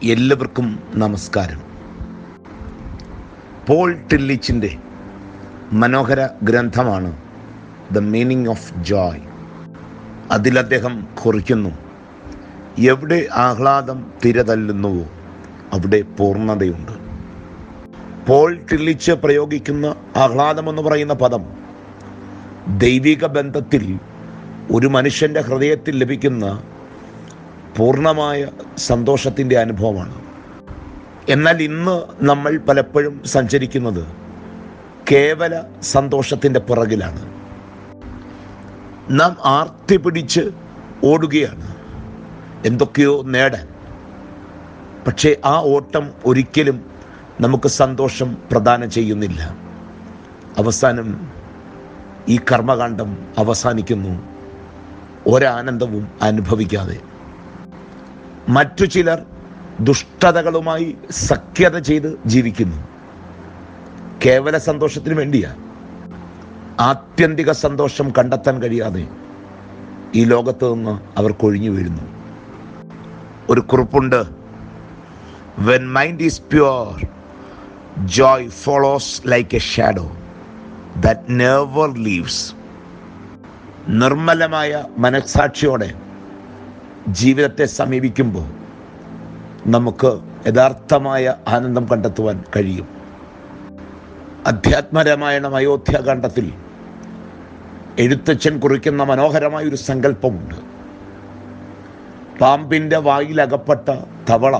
എല്ലാവർക്കും നമസ്കാരം പോൾ ടില്ലിച്ചിൻ്റെ മനോഹര ഗ്രന്ഥമാണ് ദ മീനിങ് ഓഫ് ജോയ് അതിൽ അദ്ദേഹം കുറിക്കുന്നു എവിടെ ആഹ്ലാദം തിരതല്ലുന്നുവോ അവിടെ പൂർണ്ണതയുണ്ട് പോൾ ടില്ലിച്ച് പ്രയോഗിക്കുന്ന ആഹ്ലാദം എന്ന് പറയുന്ന പദം ദൈവിക ബന്ധത്തിൽ ഒരു മനുഷ്യൻ്റെ ഹൃദയത്തിൽ ലഭിക്കുന്ന പൂർണ്ണമായ സന്തോഷത്തിൻ്റെ അനുഭവമാണ് എന്നാൽ ഇന്ന് നമ്മൾ പലപ്പോഴും സഞ്ചരിക്കുന്നത് കേവല സന്തോഷത്തിൻ്റെ പിറകിലാണ് നാം ആർത്തി പിടിച്ച് ഓടുകയാണ് എന്തൊക്കെയോ നേടാൻ പക്ഷേ ആ ഓട്ടം ഒരിക്കലും നമുക്ക് സന്തോഷം പ്രദാനം ചെയ്യുന്നില്ല അവസാനം ഈ കർമ്മകാണ്ഡം അവസാനിക്കുന്നു ഒരാനന്ദവും അനുഭവിക്കാതെ മറ്റു ചിലർ ദുഷ്ടതകളുമായി സഖ്യത ചെയ്ത് ജീവിക്കുന്നു കേവല സന്തോഷത്തിന് വേണ്ടിയാ ആത്യന്തിക സന്തോഷം കണ്ടെത്താൻ കഴിയാതെ ഈ ലോകത്ത് നിന്ന് അവർ കൊഴിഞ്ഞു വീഴുന്നു ഒരു കുറിപ്പുണ്ട് when mind is pure joy follows like a shadow that never leaves നിർമ്മലമായ മനസാക്ഷിയോടെ ജീവിതത്തെ സമീപിക്കുമ്പോൾ നമുക്ക് യഥാർത്ഥമായ ആനന്ദം കണ്ടെത്തുവാൻ കഴിയും അധ്യാത്മരാമായണം അയോധ്യാകാന്ഡത്തിൽ എഴുത്തച്ഛൻ കുറിക്കുന്ന മനോഹരമായ ഒരു സങ്കല്പമുണ്ട് പാമ്പിൻ്റെ വായിലകപ്പെട്ട തവള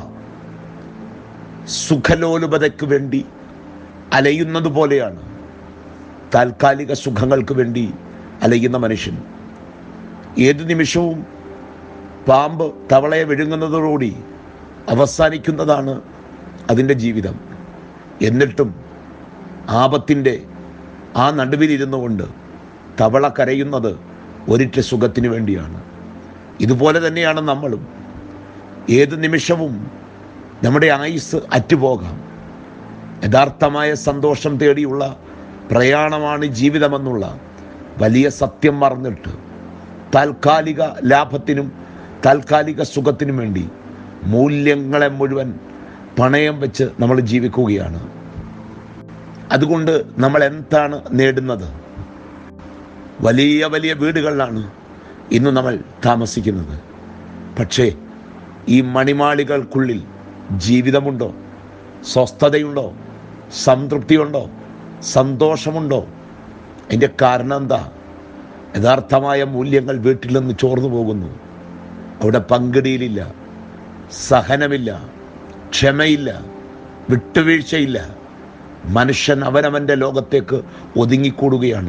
സുഖലോലുപതയ്ക്ക് വേണ്ടി അലയുന്നത് പോലെയാണ് താൽക്കാലിക സുഖങ്ങൾക്ക് വേണ്ടി അലയുന്ന മനുഷ്യൻ ഏതു നിമിഷവും പാമ്പ് തവളയെ വിഴുങ്ങുന്നതോടുകൂടി അവസാനിക്കുന്നതാണ് അതിൻ്റെ ജീവിതം എന്നിട്ടും ആപത്തിൻ്റെ ആ നടുവിലിരുന്നു കൊണ്ട് തവള കരയുന്നത് ഒരിറ്റ സുഖത്തിന് വേണ്ടിയാണ് ഇതുപോലെ തന്നെയാണ് നമ്മളും ഏത് നിമിഷവും നമ്മുടെ ആയുസ് അറ്റുപോകാം യഥാർത്ഥമായ സന്തോഷം തേടിയുള്ള പ്രയാണമാണ് ജീവിതമെന്നുള്ള വലിയ സത്യം മറന്നിട്ട് താൽക്കാലിക ലാഭത്തിനും താൽക്കാലിക സുഖത്തിനും വേണ്ടി മൂല്യങ്ങളെ മുഴുവൻ പണയം വെച്ച് നമ്മൾ ജീവിക്കുകയാണ് അതുകൊണ്ട് നമ്മൾ എന്താണ് നേടുന്നത് വലിയ വലിയ വീടുകളിലാണ് ഇന്ന് നമ്മൾ താമസിക്കുന്നത് പക്ഷേ ഈ മണിമാളികൾക്കുള്ളിൽ ജീവിതമുണ്ടോ സ്വസ്ഥതയുണ്ടോ സംതൃപ്തിയുണ്ടോ സന്തോഷമുണ്ടോ അതിൻ്റെ കാരണം എന്താ യഥാർത്ഥമായ മൂല്യങ്ങൾ വീട്ടിൽ നിന്ന് ചോർന്നു പോകുന്നു അവിടെ പങ്കിടിയിലില്ല സഹനമില്ല ക്ഷമയില്ല വിട്ടുവീഴ്ചയില്ല മനുഷ്യൻ അവനവൻ്റെ ലോകത്തേക്ക് ഒതുങ്ങിക്കൂടുകയാണ്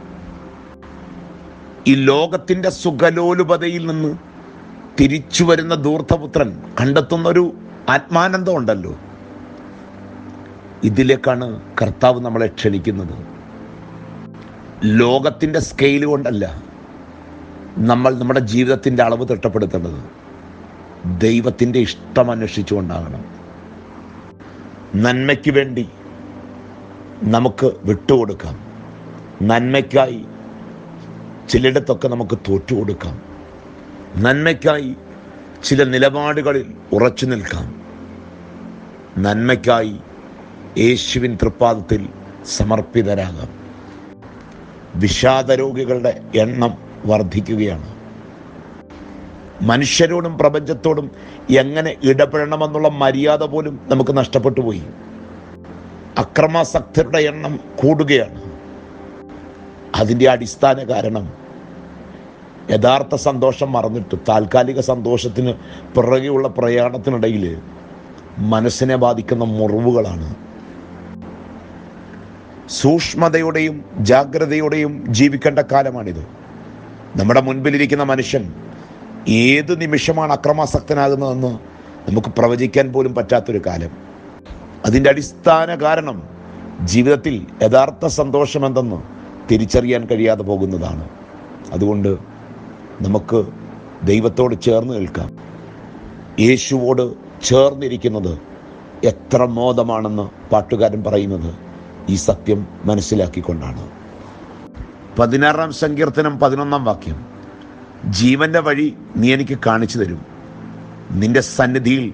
ഈ ലോകത്തിൻ്റെ സുഖലോലുപതയിൽ നിന്ന് തിരിച്ചു വരുന്ന ധൂർത്തപുത്രൻ കണ്ടെത്തുന്ന ഒരു ആത്മാനന്ദം ഉണ്ടല്ലോ ഇതിലേക്കാണ് കർത്താവ് നമ്മളെ ക്ഷണിക്കുന്നത് ലോകത്തിൻ്റെ സ്കെയിൽ കൊണ്ടല്ല നമ്മൾ നമ്മുടെ ജീവിതത്തിൻ്റെ അളവ് തിട്ടപ്പെടുത്തേണ്ടത് ദൈവത്തിൻ്റെ ഇഷ്ടം അന്വേഷിച്ചുകൊണ്ടാകണം നന്മയ്ക്ക് വേണ്ടി നമുക്ക് വിട്ടുകൊടുക്കാം നന്മയ്ക്കായി ചിലയിടത്തൊക്കെ നമുക്ക് തോറ്റുകൊടുക്കാം നന്മയ്ക്കായി ചില നിലപാടുകളിൽ ഉറച്ചു നിൽക്കാം നന്മയ്ക്കായി യേശുവിൻ തൃപ്പാദത്തിൽ സമർപ്പിതരാകാം വിഷാദരോഗികളുടെ എണ്ണം വർദ്ധിക്കുകയാണ് മനുഷ്യരോടും പ്രപഞ്ചത്തോടും എങ്ങനെ ഇടപെടണമെന്നുള്ള മര്യാദ പോലും നമുക്ക് നഷ്ടപ്പെട്ടു പോയി അക്രമാസക്തരുടെ എണ്ണം കൂടുകയാണ് അതിൻ്റെ അടിസ്ഥാന കാരണം യഥാർത്ഥ സന്തോഷം മറന്നിട്ട് താൽക്കാലിക സന്തോഷത്തിന് പിറകെയുള്ള പ്രയാണത്തിനിടയിൽ മനസ്സിനെ ബാധിക്കുന്ന മുറിവുകളാണ് സൂക്ഷ്മതയോടെയും ജാഗ്രതയോടെയും ജീവിക്കേണ്ട കാലമാണിത് നമ്മുടെ മുൻപിലിരിക്കുന്ന മനുഷ്യൻ ഏത് നിമിഷമാണ് അക്രമാസക്തനാകുന്നതെന്ന് നമുക്ക് പ്രവചിക്കാൻ പോലും പറ്റാത്തൊരു കാലം അതിൻ്റെ അടിസ്ഥാന കാരണം ജീവിതത്തിൽ യഥാർത്ഥ സന്തോഷം എന്തെന്ന് തിരിച്ചറിയാൻ കഴിയാതെ പോകുന്നതാണ് അതുകൊണ്ട് നമുക്ക് ദൈവത്തോട് ചേർന്ന് നിൽക്കാം യേശുവോട് ചേർന്നിരിക്കുന്നത് എത്ര മോദമാണെന്ന് പാട്ടുകാരൻ പറയുന്നത് ഈ സത്യം മനസ്സിലാക്കിക്കൊണ്ടാണ് പതിനാറാം സങ്കീർത്തനം പതിനൊന്നാം വാക്യം ജീവന്റെ വഴി നീ എനിക്ക് കാണിച്ചു തരും നിന്റെ സന്നിധിയിൽ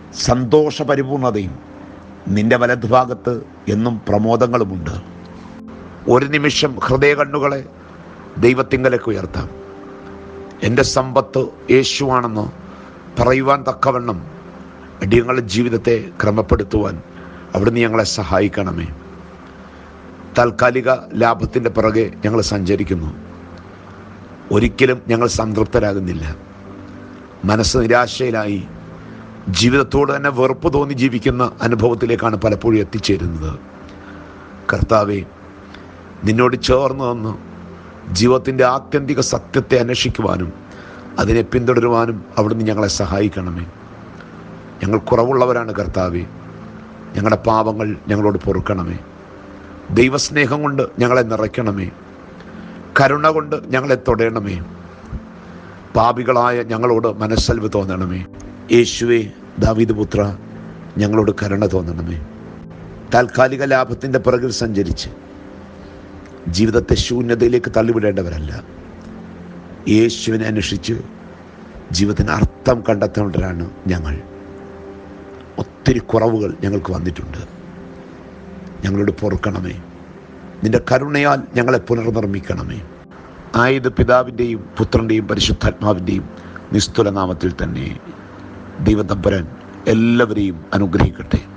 സന്തോഷ പരിപൂർണതയും നിന്റെ വലതുഭാഗത്ത് എന്നും പ്രമോദങ്ങളുമുണ്ട് ഒരു നിമിഷം ഹൃദയ കണ്ണുകളെ ദൈവത്തിങ്കലേക്ക് ഉയർത്താം എൻ്റെ സമ്പത്ത് യേശുവാണെന്ന് പറയുവാൻ തക്കവണ്ണം അടിയങ്ങളുടെ ജീവിതത്തെ ക്രമപ്പെടുത്തുവാൻ അവിടുന്ന് ഞങ്ങളെ സഹായിക്കണമേ താൽക്കാലിക ലാഭത്തിൻ്റെ പിറകെ ഞങ്ങൾ സഞ്ചരിക്കുന്നു ഒരിക്കലും ഞങ്ങൾ സംതൃപ്തരാകുന്നില്ല മനസ്സ് നിരാശയിലായി ജീവിതത്തോട് തന്നെ വെറുപ്പ് തോന്നി ജീവിക്കുന്ന അനുഭവത്തിലേക്കാണ് പലപ്പോഴും എത്തിച്ചേരുന്നത് കർത്താവെ നിന്നോട് ചേർന്ന് നിന്ന് ജീവിതത്തിൻ്റെ ആത്യന്തിക സത്യത്തെ അന്വേഷിക്കുവാനും അതിനെ പിന്തുടരുവാനും അവിടുന്ന് ഞങ്ങളെ സഹായിക്കണമേ ഞങ്ങൾ കുറവുള്ളവരാണ് കർത്താവെ ഞങ്ങളുടെ പാപങ്ങൾ ഞങ്ങളോട് പൊറുക്കണമേ ദൈവസ്നേഹം കൊണ്ട് ഞങ്ങളെ നിറയ്ക്കണമേ കരുണ കൊണ്ട് ഞങ്ങളെ തൊടയണമേ പാപികളായ ഞങ്ങളോട് മനസ്സൽവ് തോന്നണമേ യേശുവെ ദാവീദ് പുത്ര ഞങ്ങളോട് കരുണ തോന്നണമേ താൽക്കാലിക ലാഭത്തിൻ്റെ പിറകിൽ സഞ്ചരിച്ച് ജീവിതത്തെ ശൂന്യതയിലേക്ക് തള്ളിവിടേണ്ടവരല്ല യേശുവിനെ അന്വേഷിച്ച് ജീവിതത്തിന് അർത്ഥം കണ്ടെത്തേണ്ടവരാണ് ഞങ്ങൾ ഒത്തിരി കുറവുകൾ ഞങ്ങൾക്ക് വന്നിട്ടുണ്ട് ഞങ്ങളോട് പൊറുക്കണമേ നിന്റെ കരുണയാൽ ഞങ്ങളെ പുനർനിർമ്മിക്കണമേ ആയത് പിതാവിൻ്റെയും പുത്രൻ്റെയും പരിശുദ്ധാത്മാവിൻ്റെയും നിസ്തുല നാമത്തിൽ തന്നെ ദൈവതമ്പരൻ എല്ലാവരെയും അനുഗ്രഹിക്കട്ടെ